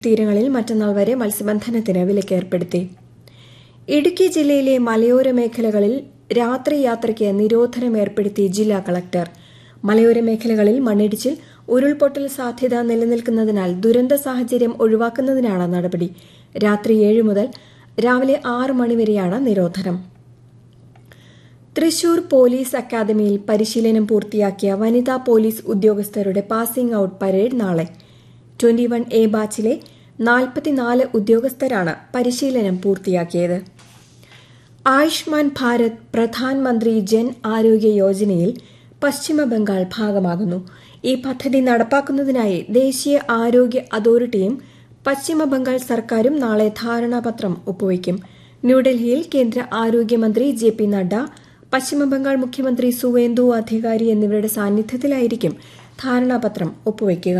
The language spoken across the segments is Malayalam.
തീരങ്ങളിൽ മറ്റന്നാൾ വരെ മത്സ്യബന്ധനത്തിന് വിലക്കേർപ്പെടുത്തി ഇടുക്കി ജില്ലയിലെ മലയോര മേഖലകളിൽ രാത്രി യാത്രയ്ക്ക് നിരോധനം ഏർപ്പെടുത്തി ജില്ലാ കളക്ടർ മലയോര മേഖലകളിൽ മണ്ണിടിച്ചിൽ ഉരുൾപൊട്ടൽ സാധ്യത നിലനിൽക്കുന്നതിനാൽ ദുരന്ത സാഹചര്യം ഒഴിവാക്കുന്നതിനാണ് നടപടി രാത്രി ഏഴ് മുതൽ രാവിലെ ആറ് മണിവരെയാണ് നിരോധനം തൃശൂർ പോലീസ് അക്കാദമിയിൽ പരിശീലനം പൂർത്തിയാക്കിയ വനിതാ പോലീസ് ഉദ്യോഗസ്ഥരുടെ പാസിംഗ് ഔട്ട് പരേഡ് നാളെ ട്വന്റി വൺ എ ബാച്ചിലെ നാൽപ്പത്തിനാല് ഉദ്യോഗസ്ഥരാണ് പരിശീലനം പൂർത്തിയാക്കിയത് ആയുഷ്മാൻ ഭാരത് പ്രധാൻമന്ത്രി ജൻ ആരോഗ്യ യോജനയിൽ പശ്ചിമ ബംഗാൾ ഭാഗമാകുന്നു ഈ പദ്ധതി നടപ്പാക്കുന്നതിനായി ദേശീയ ആരോഗ്യ അതോറിറ്റിയും പശ്ചിമ ബംഗാൾ സർക്കാരും നാളെ ധാരണാപത്രം ഒപ്പുവയ്ക്കും ന്യൂഡൽഹിയിൽ കേന്ദ്ര ആരോഗ്യമന്ത്രി ജെ പി നഡ്ഡ പശ്ചിമബംഗാൾ മുഖ്യമന്ത്രി സുവേന്ദു അധികാരി എന്നിവരുടെ സാന്നിധ്യത്തിലായിരിക്കും ധാരണാപത്രം ഒപ്പുവയ്ക്കുക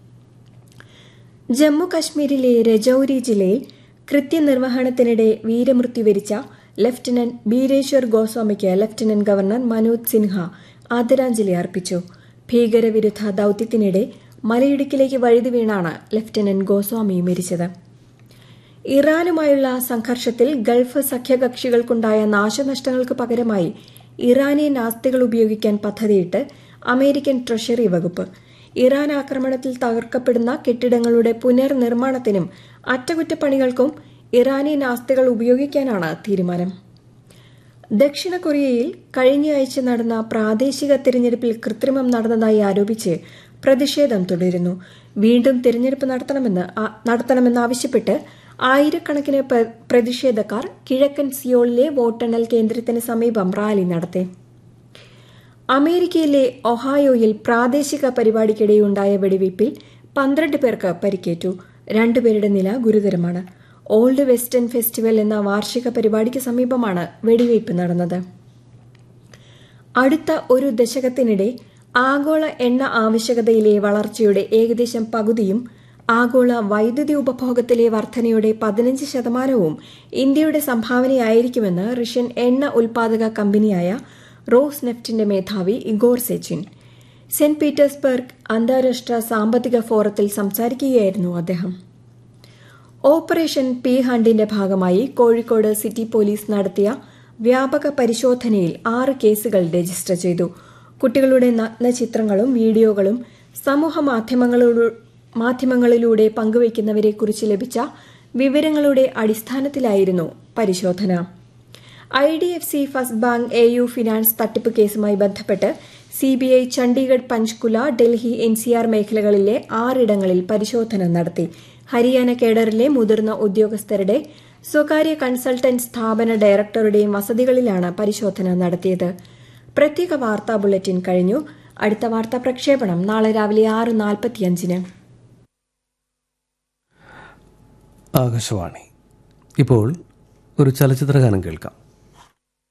ജമ്മു കശ്മീരിലെ രജൌരി ജില്ലയിൽ കൃത്യനിർവഹണത്തിനിടെ വീരമൃത്യു വരിച്ച ലഫ്റ്റനന്റ് ബീരേശ്വർ ഗോസ്വാമിക്ക് ലഫ്റ്റനന്റ് ഗവർണർ മനോജ് സിൻഹ ആദരാഞ്ജലി അർപ്പിച്ചു ഭീകരവിരുദ്ധ ദൌത്യത്തിനിടെ മലയിടുക്കിലേക്ക് വഴുതി വീണാണ് ലഫ്റ്റനന്റ് ഗോസ്വാമി മരിച്ചത് ഇറാനുമായുള്ള സംഘർഷത്തിൽ ഗൾഫ് സഖ്യകക്ഷികൾക്കുണ്ടായ നാശനഷ്ടങ്ങൾക്ക് പകരമായി ഇറാനിയൻ ആസ്തികൾ ഉപയോഗിക്കാൻ പദ്ധതിയിട്ട് അമേരിക്കൻ ട്രഷറി വകുപ്പ് ഇറാൻ ആക്രമണത്തിൽ തകർക്കപ്പെടുന്ന കെട്ടിടങ്ങളുടെ പുനർനിർമ്മാണത്തിനും അറ്റകുറ്റപ്പണികൾക്കും ഇറാനിയൻ ആസ്തികൾ ഉപയോഗിക്കാനാണ് തീരുമാനം ദക്ഷിണ കൊറിയയിൽ കഴിഞ്ഞയാഴ്ച നടന്ന പ്രാദേശിക തിരഞ്ഞെടുപ്പിൽ കൃത്രിമം നടന്നതായി ആരോപിച്ച് പ്രതിഷേധം തുടരുന്നു വീണ്ടും തിരഞ്ഞെടുപ്പ് നടത്തണമെന്ന് നടത്തണമെന്നാവശ്യപ്പെട്ട് ആയിരക്കണക്കിന് പ്രതിഷേധക്കാർ കിഴക്കൻ സിയോളിലെ വോട്ടെണ്ണൽ കേന്ദ്രത്തിന് സമീപം റാലി നടത്തി അമേരിക്കയിലെ ഒഹായോയിൽ പ്രാദേശിക പരിപാടിക്കിടെയുണ്ടായ വെടിവയ്പിൽ പന്ത്രണ്ട് പേർക്ക് പരിക്കേറ്റു രണ്ടുപേരുടെ നില ഗുരുതരമാണ് ഓൾഡ് വെസ്റ്റേൺ ഫെസ്റ്റിവൽ എന്ന വാർഷിക പരിപാടിക്ക് സമീപമാണ് വെടിവയ്പ് നടന്നത് അടുത്ത ഒരു ദശകത്തിനിടെ ആഗോള എണ്ണ ആവശ്യകതയിലെ വളർച്ചയുടെ ഏകദേശം പകുതിയും ആഗോള വൈദ്യുതി ഉപഭോഗത്തിലെ വർധനയുടെ പതിനഞ്ച് ശതമാനവും ഇന്ത്യയുടെ സംഭാവനയായിരിക്കുമെന്ന് റഷ്യൻ എണ്ണ ഉൽപാദക കമ്പനിയായ റോസ് നെഫ്റ്റിന്റെ മേധാവി ഇഗോർ സെച്ചിൻ സെന്റ് പീറ്റേഴ്സ്ബർഗ് അന്താരാഷ്ട്ര സാമ്പത്തിക ഫോറത്തിൽ സംസാരിക്കുകയായിരുന്നു അദ്ദേഹം ഓപ്പറേഷൻ പി ഹണ്ടിന്റെ ഭാഗമായി കോഴിക്കോട് സിറ്റി പോലീസ് നടത്തിയ വ്യാപക പരിശോധനയിൽ ആറ് കേസുകൾ രജിസ്റ്റർ ചെയ്തു കുട്ടികളുടെ നഗ്നചിത്രങ്ങളും വീഡിയോകളും സമൂഹ മാധ്യമങ്ങളിലൂടെ പങ്കുവയ്ക്കുന്നവരെക്കുറിച്ച് ലഭിച്ച വിവരങ്ങളുടെ അടിസ്ഥാനത്തിലായിരുന്നു പരിശോധന I D F C first bank A U finance തട്ടിപ്പ് കേസുമായി ബന്ധപ്പെട്ട് സിബിഐ ചണ്ഡീഗഡ് പഞ്ച്കുല ഡൽഹി എൻസിആർ മേഖലകളിലെ ആറിടങ്ങളിൽ പരിശോധന നടത്തി ഹരിയാന കേഡറിലെ മുതിർന്ന ഉദ്യോഗസ്ഥരുടെ സ്വകാര്യ കൺസൾട്ടന്റ് സ്ഥാപന ഡയറക്ടറുടെയും വസതികളിലാണ് പരിശോധന നടത്തിയത് പ്രത്യേക വാർത്താ ബുള്ളറ്റിൻ കഴിഞ്ഞു അടുത്ത വാർത്താ പ്രക്ഷേപണം നാളെ രാവിലെ ആറ് നാൽപ്പത്തിയഞ്ചിന് ആകാശവാണി ഇപ്പോൾ ഒരു ചലച്ചിത്രഗാനം കേൾക്കാം